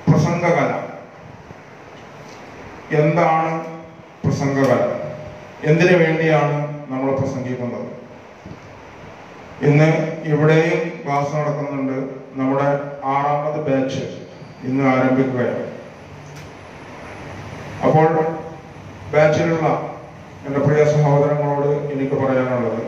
പ്രസംഗകല എന്താണ് പ്രസംഗകല എന്തിനു വേണ്ടിയാണ് നമ്മൾ പ്രസംഗിക്കുന്നത് ഇന്ന് ഇവിടെയും ക്ലാസ് നടക്കുന്നുണ്ട് നമ്മുടെ ആറാമത് ബാച്ച് ഇന്ന് ആരംഭിക്കുകയാണ് അപ്പോൾ ബാച്ചിലുള്ള എൻ്റെ പ്രിയ സഹോദരങ്ങളോട് എനിക്ക് പറയാനുള്ളത്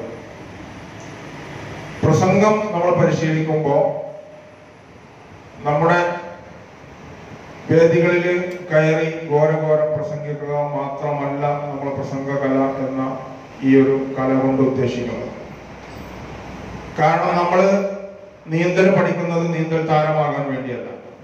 പ്രസംഗം നമ്മൾ പരിശീലിക്കുമ്പോൾ നമ്മുടെ വേദികളിൽ കയറി ഘോരഘോരം പ്രസംഗിക്കുക മാത്രമല്ല നമ്മൾ പ്രസംഗകല എന്ന ഈ ഒരു കല കൊണ്ട് ഉദ്ദേശിക്കുന്നത് കാരണം നമ്മൾ നീന്തൽ പഠിക്കുന്നത് നീന്തൽ താരമാകാൻ വേണ്ടിയല്ല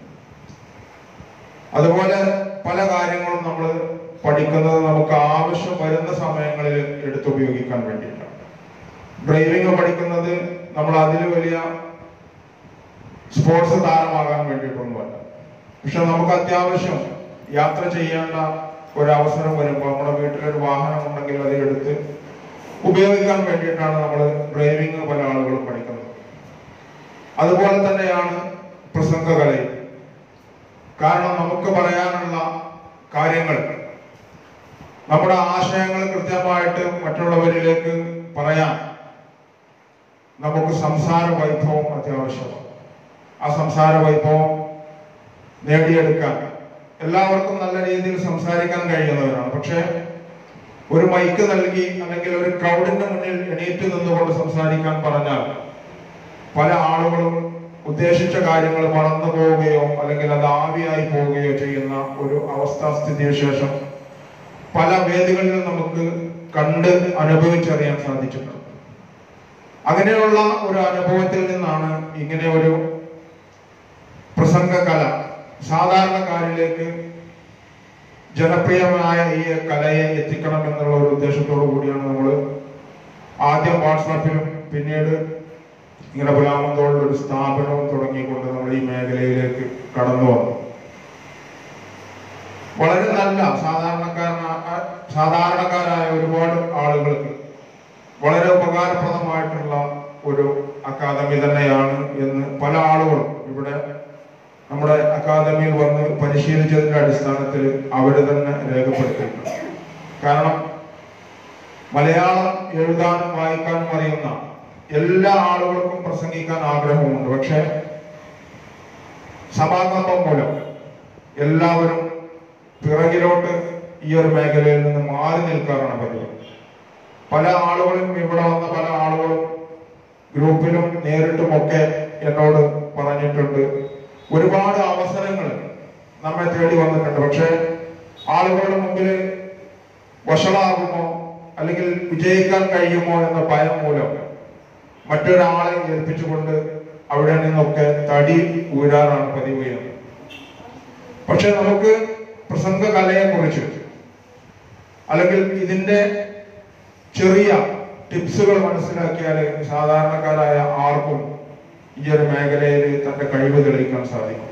അതുപോലെ പല കാര്യങ്ങളും നമ്മൾ പഠിക്കുന്നത് നമുക്ക് ആവശ്യം വരുന്ന സമയങ്ങളിൽ എടുത്തുപയോഗിക്കാൻ വേണ്ടിയിട്ടാണ് ഡ്രൈവിംഗ് പഠിക്കുന്നത് നമ്മൾ അതിൽ വലിയ സ്പോർട്സ് താരമാകാൻ വേണ്ടിയിട്ടൊന്നുമല്ല പക്ഷെ നമുക്ക് അത്യാവശ്യം യാത്ര ചെയ്യേണ്ട ഒരവസരം വരുമ്പോൾ നമ്മുടെ വീട്ടിലൊരു വാഹനം ഉണ്ടെങ്കിൽ അത് എടുത്ത് ഉപയോഗിക്കാൻ വേണ്ടിയിട്ടാണ് നമ്മൾ ഡ്രൈവിംഗ് പല ആളുകളും പഠിക്കുന്നത് അതുപോലെ തന്നെയാണ് പ്രസംഗകലയും കാരണം നമുക്ക് പറയാനുള്ള കാര്യങ്ങൾ നമ്മുടെ ആശയങ്ങൾ കൃത്യമായിട്ട് മറ്റുള്ളവരിലേക്ക് പറയാൻ നമുക്ക് സംസാര വൈഭവം അത്യാവശ്യമാണ് ആ സംസാര വൈഭവം നേടിയെടുക്കാൻ എല്ലാവർക്കും നല്ല രീതിയിൽ സംസാരിക്കാൻ കഴിയുന്നവരാണ് പക്ഷേ ഒരു മൈക്ക് നൽകി അല്ലെങ്കിൽ ഒരു ക്രൗഡിന്റെ മുന്നിൽ എണീറ്റ് നിന്നുകൊണ്ട് സംസാരിക്കാൻ പറഞ്ഞാൽ പല ആളുകളും ഉദ്ദേശിച്ച കാര്യങ്ങൾ മറന്നു പോവുകയോ അല്ലെങ്കിൽ അത് ആവിയായി പോവുകയോ ചെയ്യുന്ന ഒരു അവസ്ഥാസ്ഥിതിക്ക് ശേഷം പല വേദികളിലും നമുക്ക് കണ്ട് അനുഭവിച്ചറിയാൻ സാധിച്ചിട്ടുണ്ട് അങ്ങനെയുള്ള ഒരു അനുഭവത്തിൽ നിന്നാണ് ഇങ്ങനെ ഒരു പ്രസംഗകല സാധാരണക്കാരിലേക്ക് ജനപ്രിയമായ ഈ കലയെ എത്തിക്കണം എന്നുള്ള ഒരു ഉദ്ദേശത്തോടു കൂടിയാണ് നമ്മൾ ആദ്യം വാട്സാപ്പിലും പിന്നീട് ഇങ്ങനെ പുലാമന്തോളിൽ ഒരു സ്ഥാപനവും തുടങ്ങിക്കൊണ്ട് നമ്മൾ ഈ മേഖലയിലേക്ക് കടന്നു വന്നു വളരെ നല്ല സാധാരണക്കാരനായ സാധാരണക്കാരായ ഒരുപാട് ആളുകൾക്ക് വളരെ ഉപകാരപ്രദമായിട്ടുള്ള ഒരു അക്കാദമി തന്നെയാണ് എന്ന് പല ആളുകളും ഇവിടെ നമ്മുടെ അക്കാദമിയിൽ വന്ന് പരിശീലിച്ചതിന്റെ അടിസ്ഥാനത്തിൽ അവർ തന്നെ രേഖപ്പെടുത്തിയിട്ടുണ്ട് കാരണം മലയാളം എഴുതാനും വായിക്കാനും അറിയുന്ന എല്ലാ ആളുകൾക്കും പ്രസംഗിക്കാൻ ആഗ്രഹമുണ്ട് പക്ഷെ സഭാകമ്പം മൂലം എല്ലാവരും പിറകിലോട്ട് ഈ ഒരു മേഖലയിൽ നിന്ന് മാറി നിൽക്കാറാണ് പതിവ് പല ആളുകളും ഇവിടെ വന്ന പല ആളുകളും ഗ്രൂപ്പിലും നേരിട്ടുമൊക്കെ എന്നോട് പറഞ്ഞിട്ടുണ്ട് ഒരുപാട് അവസരങ്ങൾ നമ്മെ തേടി വന്നിട്ടുണ്ട് പക്ഷെ ആളുകളുടെ മുമ്പിൽ വഷളാകുമോ അല്ലെങ്കിൽ വിജയിക്കാൻ കഴിയുമോ എന്ന ഭയം മൂലം മറ്റൊരാളെ ഏൽപ്പിച്ചുകൊണ്ട് അവിടെ നിന്നൊക്കെ തടി ഊരാറാണ് പതിവ് ചെയ്യുന്നത് പക്ഷെ നമുക്ക് പ്രസംഗ കലയെ കുറിച്ച് അല്ലെങ്കിൽ ഇതിന്റെ ചെറിയ ടിപ്സുകൾ മനസ്സിലാക്കിയാൽ സാധാരണക്കാരായ ആർക്കും ഈ ഒരു മേഖലയിൽ തന്റെ കഴിവ് തെളിയിക്കാൻ സാധിക്കും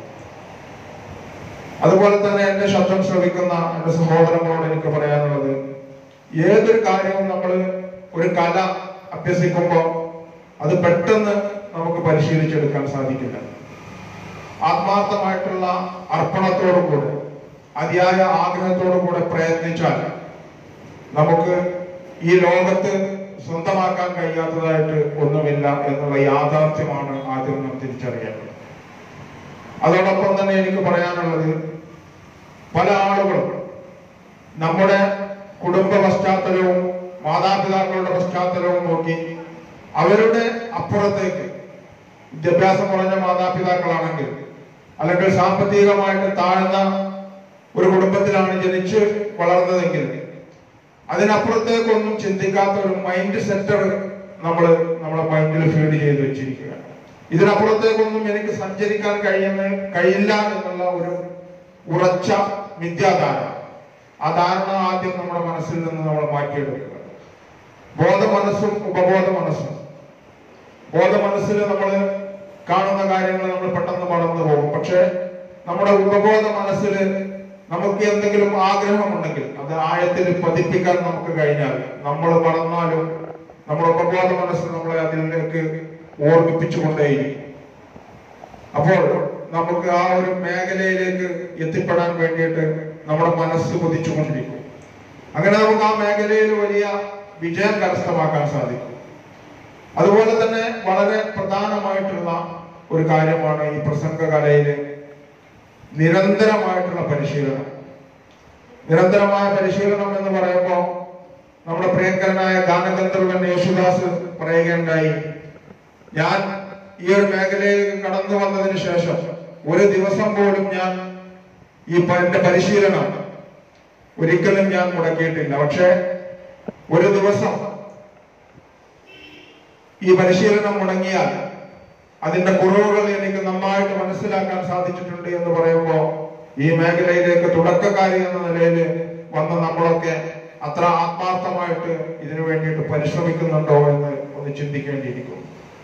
അതുപോലെ തന്നെ എന്റെ ശബ്ദം ശ്രവിക്കുന്ന എന്റെ സഹോദരങ്ങളോട് എനിക്ക് പറയാനുള്ളത് ഏതൊരു കാര്യവും നമ്മൾ ഒരു കല അഭ്യസിക്കുമ്പോൾ അത് പെട്ടെന്ന് നമുക്ക് പരിശീലിച്ചെടുക്കാൻ സാധിക്കില്ല ആത്മാർത്ഥമായിട്ടുള്ള അർപ്പണത്തോടും കൂടെ അതിയായ ആഗ്രഹത്തോടും കൂടെ പ്രയത്നിച്ചാൽ നമുക്ക് ഈ ലോകത്ത് സ്വന്തമാക്കാൻ കഴിയാത്തതായിട്ട് ഒന്നുമില്ല എന്നുള്ള യാഥാർത്ഥ്യമാണ് ആദ്യം നാം തിരിച്ചറിയേണ്ടത് അതോടൊപ്പം തന്നെ എനിക്ക് പറയാനുള്ളത് പല ആളുകളും നമ്മുടെ കുടുംബ പശ്ചാത്തലവും മാതാപിതാക്കളുടെ പശ്ചാത്തലവും നോക്കി അവരുടെ അപ്പുറത്തേക്ക് വിദ്യാഭ്യാസം കുറഞ്ഞ മാതാപിതാക്കളാണെങ്കിൽ അല്ലെങ്കിൽ സാമ്പത്തികമായിട്ട് താഴ്ന്ന ഒരു കുടുംബത്തിലാണ് ജനിച്ച് വളർന്നതെങ്കിൽ അതിനപ്പുറത്തേക്കൊന്നും ചിന്തിക്കാത്ത ഒരു മൈൻഡ് സെന്റർ നമ്മൾ നമ്മുടെ മൈൻഡിൽ ഫീഡ് ചെയ്ത് വെച്ചിരിക്കുകയാണ് ഇതിനപ്പുറത്തേക്കൊന്നും എനിക്ക് സഞ്ചരിക്കാൻ കഴിയുന്ന കഴിയില്ല എന്നുള്ള ഒരു ഉറച്ച മിഥ്യാധാരണ ആ ധാരണ ആദ്യം നമ്മുടെ മനസ്സിൽ നിന്ന് നമ്മൾ മാറ്റിയെടുക്കുക ബോധ മനസ്സും ഉപബോധ മനസ്സും ബോധ മനസ്സിൽ നമ്മൾ കാണുന്ന കാര്യങ്ങൾ നമ്മൾ പെട്ടെന്ന് മറന്നു പോകും പക്ഷെ നമ്മുടെ ഉപബോധ മനസ്സിൽ നമുക്ക് എന്തെങ്കിലും ആഗ്രഹമുണ്ടെങ്കിൽ അത് ആഴത്തിൽ പതിപ്പിക്കാൻ നമുക്ക് കഴിഞ്ഞാൽ നമ്മൾ മറന്നാലും നമ്മുടെ ഉപബോധ മനസ്സ് നമ്മളെ അതിലേക്ക് ഓർമ്മിപ്പിച്ചുകൊണ്ടേയിരിക്കും അപ്പോൾ നമുക്ക് ആ ഒരു മേഖലയിലേക്ക് എത്തിപ്പെടാൻ വേണ്ടിയിട്ട് നമ്മുടെ മനസ്സ് കൊതിച്ചുകൊണ്ടിരിക്കും അങ്ങനെ നമുക്ക് ആ മേഖലയിൽ വലിയ വിജയം കരസ്ഥമാക്കാൻ സാധിക്കും അതുപോലെ തന്നെ വളരെ പ്രധാനമായിട്ടുള്ള ഒരു കാര്യമാണ് ഈ പ്രസംഗകലയില് നിരന്തരമായിട്ടുള്ള പരിശീലനം നിരന്തരമായ പരിശീലനം എന്ന് പറയുമ്പോൾ നമ്മുടെ പ്രിയങ്കരനായ ഗാനഗന്ധർവൻ യേശുദാസ് പറയുകയുണ്ടായി ഞാൻ ഈ ഒരു മേഖലയിൽ കടന്നു വന്നതിന് ശേഷം ഒരു ദിവസം പോലും ഞാൻ ഈ പ- എന്റെ പരിശീലനം ഒരിക്കലും ഞാൻ മുടക്കിയിട്ടില്ല പക്ഷെ ഒരു ദിവസം ഈ പരിശീലനം മുടങ്ങിയാൽ അതിന്റെ കുറവുകൾ എനിക്ക് നന്നായിട്ട് മനസ്സിലാക്കാൻ സാധിച്ചിട്ടുണ്ട് എന്ന് പറയുമ്പോൾ ഈ മേഖലയിലേക്ക് തുടക്കക്കാരി എന്ന നിലയിൽ വന്ന നമ്മളൊക്കെ അത്ര ആത്മാർത്ഥമായിട്ട് ഇതിനു വേണ്ടിയിട്ട് പരിശ്രമിക്കുന്നുണ്ടോ എന്ന് ഒന്ന് ചിന്തിക്കേണ്ടിയിരിക്കുന്നു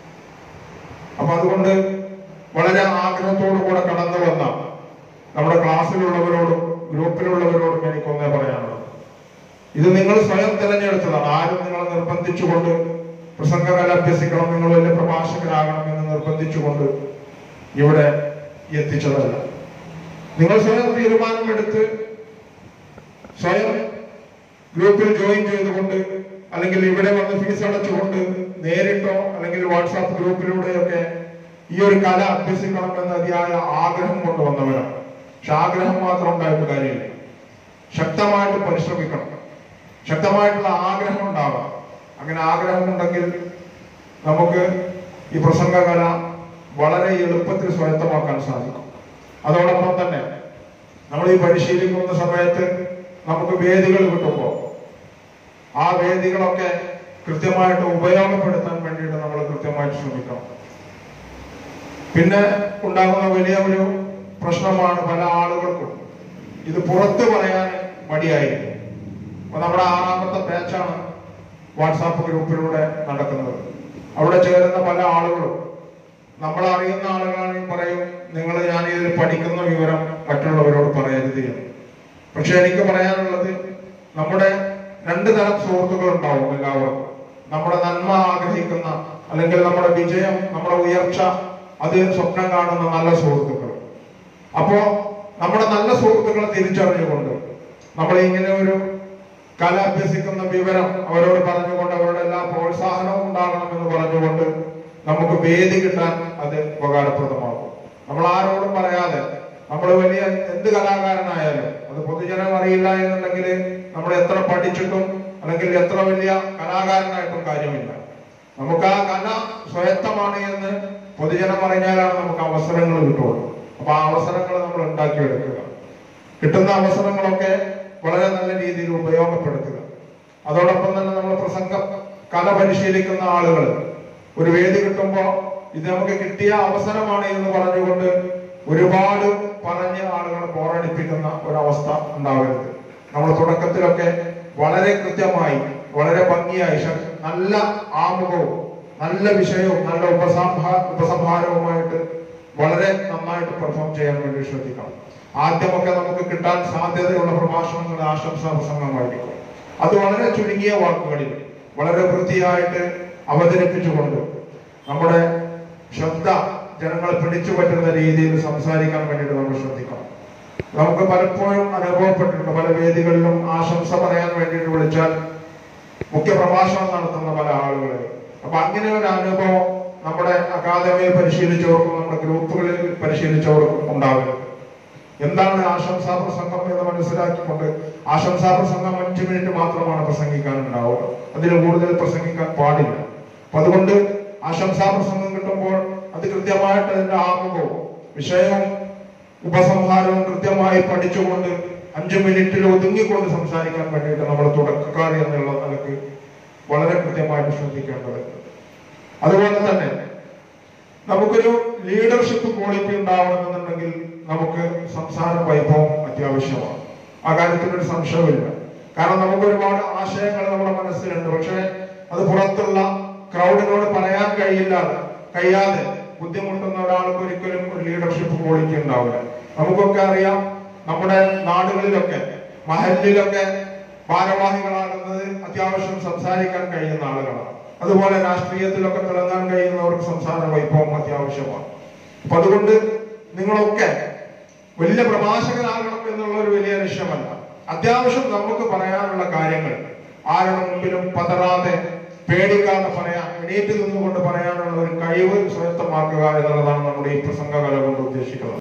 അപ്പൊ അതുകൊണ്ട് വളരെ ആഗ്രഹത്തോടു കൂടെ കടന്നു വന്ന നമ്മുടെ ക്ലാസ്സിലുള്ളവരോടും ഗ്രൂപ്പിലുള്ളവരോടും എനിക്കൊന്നേ പറയാനുള്ളത് ഇത് നിങ്ങൾ സ്വയം തിരഞ്ഞെടുത്തതാണ് ആരും നിങ്ങളെ നിർബന്ധിച്ചുകൊണ്ട് പ്രസംഗകല അഭ്യസിക്കണം നിങ്ങൾ വലിയ പ്രഭാഷകരാകണം എന്ന് നിർബന്ധിച്ചുകൊണ്ട് ഇവിടെ എത്തിച്ചതല്ല നിങ്ങൾ സ്വയം തീരുമാനമെടുത്ത് സ്വയം ഗ്രൂപ്പിൽ ജോയിൻ ചെയ്തുകൊണ്ട് അല്ലെങ്കിൽ ഇവിടെ വന്ന് ഫീസ് അടച്ചുകൊണ്ട് നേരിട്ടോ അല്ലെങ്കിൽ വാട്സാപ്പ് ഗ്രൂപ്പിലൂടെയൊക്കെ ഈ ഒരു കല അഭ്യസിക്കണം എന്ന അതിയായ ആഗ്രഹം കൊണ്ട് വന്നവരാണ് പക്ഷെ ആഗ്രഹം മാത്രം ഉണ്ടായിട്ട് കാര്യമില്ല ശക്തമായിട്ട് പരിശ്രമിക്കണം ശക്തമായിട്ടുള്ള ആഗ്രഹം ഉണ്ടാവാം അങ്ങനെ ആഗ്രഹമുണ്ടെങ്കിൽ നമുക്ക് ഈ പ്രസംഗകല വളരെ എളുപ്പത്തിൽ സ്വായത്തമാക്കാൻ സാധിക്കും അതോടൊപ്പം തന്നെ നമ്മൾ ഈ പരിശീലിക്കുന്ന സമയത്ത് നമുക്ക് വേദികൾ കിട്ടുമ്പോൾ ആ വേദികളൊക്കെ കൃത്യമായിട്ട് ഉപയോഗപ്പെടുത്താൻ വേണ്ടിയിട്ട് നമ്മൾ കൃത്യമായിട്ട് ശ്രമിക്കണം പിന്നെ ഉണ്ടാകുന്ന വലിയ ഒരു പ്രശ്നമാണ് പല ആളുകൾക്കും ഇത് പുറത്ത് പറയാൻ മടിയായിരിക്കും അപ്പൊ നമ്മുടെ ആറാമത്തെ ബാച്ചാണ് വാട്സാപ്പ് ഗ്രൂപ്പിലൂടെ നടക്കുന്നത് അവിടെ ചേരുന്ന പല ആളുകളും നമ്മൾ അറിയുന്ന ആളുകളാണെങ്കിൽ പറയും നിങ്ങൾ ഞാൻ ഇതിൽ പഠിക്കുന്ന വിവരം മറ്റുള്ളവരോട് പറയരുത് എന്ന് പക്ഷെ എനിക്ക് പറയാനുള്ളത് നമ്മുടെ രണ്ട് തരം സുഹൃത്തുക്കൾ ഉണ്ടാവും എല്ലാവർക്കും നമ്മുടെ നന്മ ആഗ്രഹിക്കുന്ന അല്ലെങ്കിൽ നമ്മുടെ വിജയം നമ്മുടെ ഉയർച്ച അത് സ്വപ്നം കാണുന്ന നല്ല സുഹൃത്തുക്കൾ അപ്പോ നമ്മുടെ നല്ല സുഹൃത്തുക്കളെ തിരിച്ചറിഞ്ഞുകൊണ്ട് നമ്മൾ ഇങ്ങനെ ഒരു കല അഭ്യസിക്കുന്ന വിവരം അവരോട് പറഞ്ഞുകൊണ്ട് അവരുടെ എല്ലാ പ്രോത്സാഹനവും ഉണ്ടാകണം എന്ന് പറഞ്ഞുകൊണ്ട് നമുക്ക് വേദി കിട്ടാൻ അത് ഉപകാരപ്രദമാകും നമ്മൾ ആരോടും പറയാതെ നമ്മൾ വലിയ എന്ത് കലാകാരനായാലും അത് പൊതുജനം അറിയില്ല എന്നുണ്ടെങ്കിൽ നമ്മൾ എത്ര പഠിച്ചിട്ടും അല്ലെങ്കിൽ എത്ര വലിയ കലാകാരനായിട്ടും കാര്യമില്ല നമുക്ക് ആ കല സ്വയത്തമാണ് എന്ന് പൊതുജനം അറിഞ്ഞാലാണ് നമുക്ക് അവസരങ്ങൾ കിട്ടുള്ളൂ അപ്പൊ ആ അവസരങ്ങൾ നമ്മൾ ഉണ്ടാക്കിയെടുക്കുക കിട്ടുന്ന അവസരങ്ങളൊക്കെ വളരെ നല്ല രീതിയിൽ ഉപയോഗപ്പെടുത്തുക അതോടൊപ്പം തന്നെ നമ്മൾ പ്രസംഗ കല പരിശീലിക്കുന്ന ആളുകൾ ഒരു വേദി കിട്ടുമ്പോൾ ഇത് നമുക്ക് കിട്ടിയ അവസരമാണ് എന്ന് പറഞ്ഞുകൊണ്ട് ഒരുപാട് പറഞ്ഞ് ആളുകളെ ബോറടിപ്പിക്കുന്ന ഒരവസ്ഥ ഉണ്ടാവരുത് നമ്മൾ തുടക്കത്തിലൊക്കെ വളരെ കൃത്യമായി വളരെ ഭംഗിയായി ശ- നല്ല ആമുഖവും നല്ല വിഷയവും നല്ല ഉപസംഹാ ഉപസംഹാരവുമായിട്ട് വളരെ നന്നായിട്ട് പെർഫോം ചെയ്യാൻ വേണ്ടി ശ്രദ്ധിക്കണം ആദ്യമൊക്കെ നമുക്ക് കിട്ടാൻ സാധ്യതയുള്ള പ്രഭാഷണങ്ങൾ ആശംസാ പ്രസംഗമായിരിക്കും അത് വളരെ ചുരുങ്ങിയ വാക്കുകളിൽ വളരെ വൃത്തിയായിട്ട് അവതരിപ്പിച്ചുകൊണ്ട് നമ്മുടെ ശ്രദ്ധ ജനങ്ങളെ പിടിച്ചു പറ്റുന്ന രീതിയിൽ സംസാരിക്കാൻ വേണ്ടിയിട്ട് നമ്മൾ ശ്രദ്ധിക്കണം നമുക്ക് പലപ്പോഴും അനുഭവപ്പെട്ടിട്ടുണ്ട് പല വേദികളിലും ആശംസ പറയാൻ വേണ്ടിയിട്ട് വിളിച്ചാൽ മുഖ്യ പ്രഭാഷണം നടത്തുന്ന പല ആളുകൾ അപ്പൊ അങ്ങനെ ഒരു അനുഭവം നമ്മുടെ അക്കാദമിയിൽ പരിശീലിച്ചവർക്കും നമ്മുടെ ഗ്രൂപ്പുകളിൽ പരിശീലിച്ചവർക്കും ഉണ്ടാകരുത് എന്താണ് ആശംസാ പ്രസംഗം എന്ന് മനസ്സിലാക്കിക്കൊണ്ട് ആശംസാ പ്രസംഗം അഞ്ചു മിനിറ്റ് മാത്രമാണ് പ്രസംഗിക്കാൻ ഉണ്ടാവുക അതിൽ കൂടുതൽ പ്രസംഗിക്കാൻ പാടില്ല അപ്പൊ അതുകൊണ്ട് ആശംസാ പ്രസംഗം കിട്ടുമ്പോൾ അത് കൃത്യമായിട്ട് അതിന്റെ ആമുഖവും വിഷയവും ഉപസംഹാരവും കൃത്യമായി പഠിച്ചുകൊണ്ട് അഞ്ചു മിനിറ്റിൽ ഒതുങ്ങിക്കൊണ്ട് സംസാരിക്കാൻ വേണ്ടിയിട്ട് നമ്മൾ തുടക്കക്കാർ എന്നുള്ള നിലക്ക് വളരെ കൃത്യമായിട്ട് ശ്രദ്ധിക്കേണ്ടതുണ്ട് അതുപോലെ തന്നെ നമുക്കൊരു ലീഡർഷിപ്പ് ക്വാളിറ്റി ഉണ്ടാവണമെന്നുണ്ടെങ്കിൽ നമുക്ക് സംസാര വൈഭവം അത്യാവശ്യമാണ് ആ കാര്യത്തിൽ ഒരു സംശയമില്ല കാരണം നമുക്ക് ഒരുപാട് ആശയങ്ങൾ നമ്മുടെ മനസ്സിലുണ്ട് പക്ഷെ അത് പുറത്തുള്ള ക്രൗഡിനോട് പറയാൻ കഴിയില്ല കഴിയാതെ ബുദ്ധിമുട്ടുന്ന ഒരാൾക്ക് ഒരിക്കലും ഒരു ലീഡർഷിപ്പ് ക്വാളിറ്റി ഉണ്ടാവില്ല നമുക്കൊക്കെ അറിയാം നമ്മുടെ നാടുകളിലൊക്കെ മഹലിലൊക്കെ ഭാരവാഹികളാകുന്നത് അത്യാവശ്യം സംസാരിക്കാൻ കഴിയുന്ന ആളുകളാണ് അതുപോലെ രാഷ്ട്രീയത്തിലൊക്കെ തിളങ്ങാൻ കഴിയുന്നവർക്ക് സംസാര വൈഭവം അത്യാവശ്യമാണ് അപ്പൊ അതുകൊണ്ട് നിങ്ങളൊക്കെ വലിയ പ്രഭാഷകനാകണം എന്നുള്ള ഒരു വലിയ ലക്ഷ്യമല്ല അത്യാവശ്യം നമുക്ക് പറയാനുള്ള കാര്യങ്ങൾ ആരുടെ മുമ്പിലും പതറാതെ പേടിക്കാതെ പറയാൻ എണീറ്റ് നിന്നുകൊണ്ട് പറയാനുള്ള ഒരു കഴിവ് സ്വയത്തമാക്കുക എന്നുള്ളതാണ് നമ്മുടെ ഈ പ്രസംഗകല കൊണ്ട് ഉദ്ദേശിക്കുന്നത്